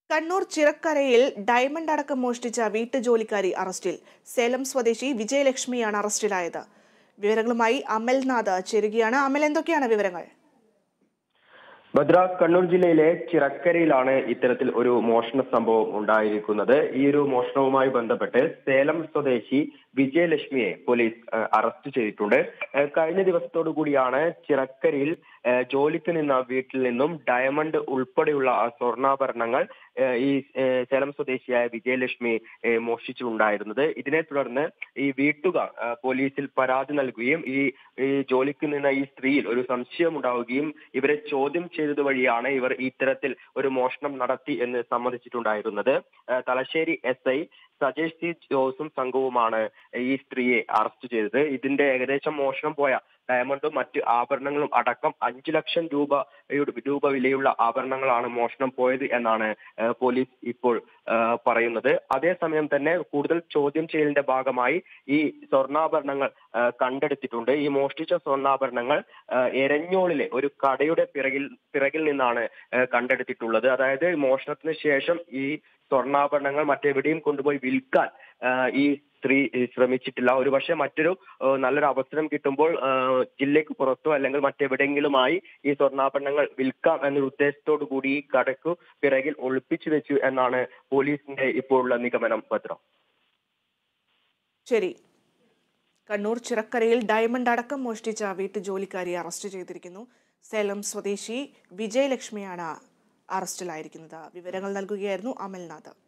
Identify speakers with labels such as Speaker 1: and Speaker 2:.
Speaker 1: Kannur ചിറക്കരയിൽ diamond അടക്കം മോഷ്ടിച്ച വീട്ടുജോലിക്കാരി അറസ്റ്റിൽ സേലം സ്വദേശി വിജയലക്ഷ്മിയാണ് അറസ്റ്റിലായത് വിവരങ്ങളുമായി അമൽനാഥ് ചേരുകയാണ് അമൽ എന്തൊക്കെയാണ് വിവരങ്ങൾ
Speaker 2: ഭദ്ര കണ്ണൂർ ജില്ലയിലെ ചിറക്കരയിലാണ് ഇത്തരത്തിൽ ഒരു മോഷണ സംഭവം ഉണ്ടായിരിക്കുന്നത് ഈ ഒരു മോഷണവുമായി ബന്ധപ്പെട്ട് സേലം സ്വദേശി വിജയലക്ഷ്മിയെ പോലീസ് ഏഹ്, അറസ്റ്റ് ചെയ്തിട്ടുണ്ട് ഏഹ്, കഴിഞ്ഞ ദിവസത്തോടു കൂടിയാണ് ചിറക്കരയിൽ ഏഹ്, ജോലിക്ക് നിന്ന വീട്ടിൽ നിന്നും ഡയമണ്ട് ഉൾപ്പെടെയുള്ള ആ സ്വർണ്ണാഭരണങ്ങൾ ഏഹ്, ഈ ഏഹ്, സേലം സ്വദേശിയായ വിജയലക്ഷ്മി ഏഹ്, മോഷ്ടിച്ചിട്ടുണ്ടായിരുന്നത് ഇതിനെ തുടർന്ന് ഈ വീട്ടുകാർ ഏഹ്, പോലീസിൽ പരാതി നൽകുകയും ഈ ഈ ജോലിക്ക് നിന്ന ഈ സ്ത്രീയിൽ ഒരു സംശയം ഉണ്ടാവുകയും ഇവരെ ചോദ്യം ചെയ്തത് വഴിയാണ് ഇവർ ഇത്തരത്തിൽ ഒരു മോഷണം നടത്തി എന്ന് സമ്മതിച്ചിട്ടുണ്ടായിരുന്നത് ഏഹ്, Thalassery S I Sajesh C ജോസും സംഘവുമാണ് ഈ സ്ത്രീയെ അറസ്റ്റ് ചെയ്തത് ഇതിന്റെ ഏകദേശം മോഷണം പോയ ഡയമണ്ടും മറ്റ് ആഭരണങ്ങളും അടക്കം അഞ്ചു ലക്ഷം രൂപ രൂപ വിലയുള്ള ആഭരണങ്ങളാണ് മോഷണം പോയത് എന്നാണ് ഏഹ്, പോലീസ് ഇപ്പോൾ ഏഹ്, പറയുന്നത് അതേസമയം തന്നെ കൂടുതൽ ചോദ്യം ചെയ്യലിന്റെ ഭാഗമായി ഈ സ്വർണ്ണാഭരണങ്ങൾ ഏഹ്, കണ്ടെടുത്തിട്ടുണ്ട് ഈ മോഷ്ടിച്ച സ്വർണ്ണാഭരണങ്ങൾ ഏഹ്, എരഞ്ഞോളിലെ ഒരു കടയുടെ പിറകിൽ പിറകിൽ നിന്നാണ് ഏഹ്, കണ്ടെടുത്തിട്ടുള്ളത് അതായത് മോഷണത്തിന് ശേഷം ഈ സ്വർണ്ണാഭരണങ്ങൾ മറ്റെവിടെയും കൊണ്ടുപോയി വിൽക്കാൻ ഏഹ്, ഈ സ്ത്രീ ഏഹ്, ശ്രമിച്ചിട്ടില്ല ഒരുപക്ഷെ മറ്റൊരു ഏഹ്, നല്ലൊരു അവസരം കിട്ടുമ്പോൾ ഏഹ്, ജില്ലയ്ക്ക് പുറത്തോ അല്ലെങ്കിൽ മറ്റെവിടെയെങ്കിലുമായി ഈ സ്വർണ്ണാഭരണങ്ങൾ വിൽക്കാം എന്നൊരു ഉദ്ദേശത്തോടു കൂടി ഈ കടക്കു പിറകിൽ ഒളിപ്പിച്ചു വെച്ചു എന്നാണ് പോലീസിന്റെ ഇപ്പോഴുള്ള നിഗമനം ഭദ്രം
Speaker 1: ശരി കണ്ണൂർ ചിറക്കരയിൽ ഡയമണ്ട് അടക്കം മോഷ്ടിച്ച വീട്ടുജോലിക്കാരിയെ അറസ്റ്റ് ചെയ്തിരിക്കുന്നു സേലം സ്വദേശി വിജയലക്ഷ്മിയാണ് അറസ്റ്റിലായിരിക്കുന്നത് വിവരങ്ങൾ നൽകുകയായിരുന്നു അമൽനാഥ്